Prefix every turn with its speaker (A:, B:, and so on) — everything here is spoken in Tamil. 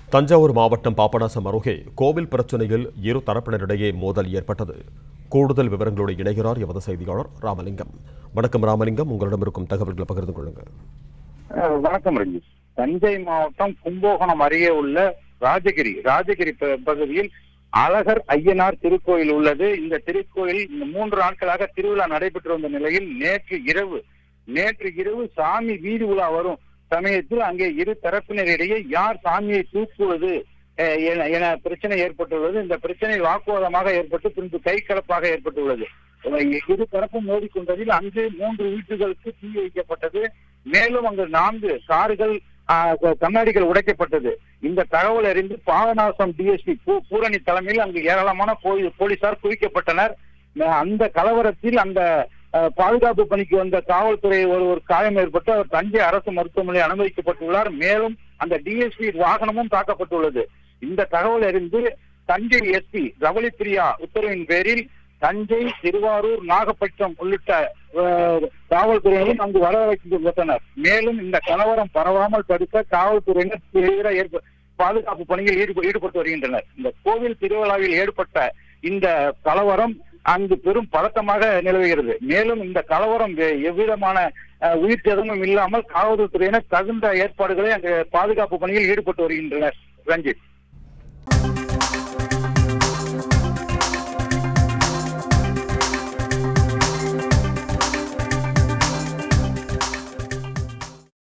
A: தஞ்சாவூர் மாவட்டம் பாபநாசம் அருகே கோவில் பிரச்சனையில் இரு தரப்பினரிடையே மோதல் ஏற்பட்டது கூடுதல் விவரங்களோடு இணைகிறார் எமது செய்தியாளர் ராமலிங்கம் வணக்கம் ராமலிங்கம் உங்களிடம் இருக்கும் தகவல்களை பகிர்ந்து கொள்ளுங்கள்
B: அஹ் வணக்கம் ரஞ்சித் தஞ்சை மாவட்டம் கும்பகோணம் அருகே உள்ள ராஜகிரி ராஜகிரி ப- பகுதியில் அழகர் ஐயனார் திருக்கோயில் உள்ளது இந்த திருக்கோயில் இந்த மூன்று நாட்களாக திருவிழா நடைபெற்று வந்த நிலையில் நேற்று இரவு நேற்று இரவு சாமி வீதி உலா வரும் சமயத்தில் அங்கே இரு தரப்பினரிடையே யார் சாமியை தூக்குவது அஹ், என- என பிரச்சனை ஏற்பட்டுள்ளது இந்த பிரச்சனை வாக்குவாதமாக ஏற்பட்டு பின்பு கை கலப்பாக ஏற்பட்டுள்ளது அஹ் இரு தரப்பும் மோதிக்கொண்டதில் அங்கு மூன்று வீட்டுகளுக்கு தீ வைக்கப்பட்டது மேலும் அங்கு நான்கு கார்கள் ஆஹ், க- கண்ணாடிகள் உடைக்கப்பட்டது இந்த தகவல் அறிந்து பாபநாசம் டிஎஸ்பி பூரணி தலைமையில் அங்கு ஏராளமான போலீ- போலீசார் குவிக்கப்பட்டனர் அஹ் அந்த கலவரத்தில் அந்த அஹ், பாதுகாப்பு பணிக்கு வந்த காவல்துறை ஒருவர் காயம் ஏற்பட்டு அவர் தஞ்சை அரசு மருத்துவமனையில் அனுமதிக்கப்பட்டுள்ளார் மேலும் அந்த டிஎஸ்பி வாகனமும் தாக்கப்பட்டுள்ளது இந்த தகவல் அறிந்து தஞ்சை எஸ்பி ரவளி பிரியா உத்தரவின் பேரில் தஞ்சை திருவாரூர் நாகப்பட்டினம் உள்ளிட்ட அஹ், காவல்துறையினரும் அங்கு வரவழைக்கப்பட்டனர் மேலும் இந்த கலவரம் பரவாமல் தடுக்க காவல்துறையினர் தீவிர ஏற்ப பாதுகாப்பு பணியில் ஈடுப- ஈடுபட்டு வருகின்றனர் இந்த கோவில் திருவிழாவில் ஏற்பட்ட இந்த கலவரம் அங்கு பெரும் பதட்டமாக நிலவுகிறது மேலும் இந்த கலவரம் எ- எவ்விதமான அஹ், உயிர் சேதமும் இல்லாமல் காவல்துறையினர் தகுந்த ஏற்பாடுகளை அங்கு பாதுகாப்பு பணியில் ஈடுபட்டு வருகின்றனர் ரஞ்சித்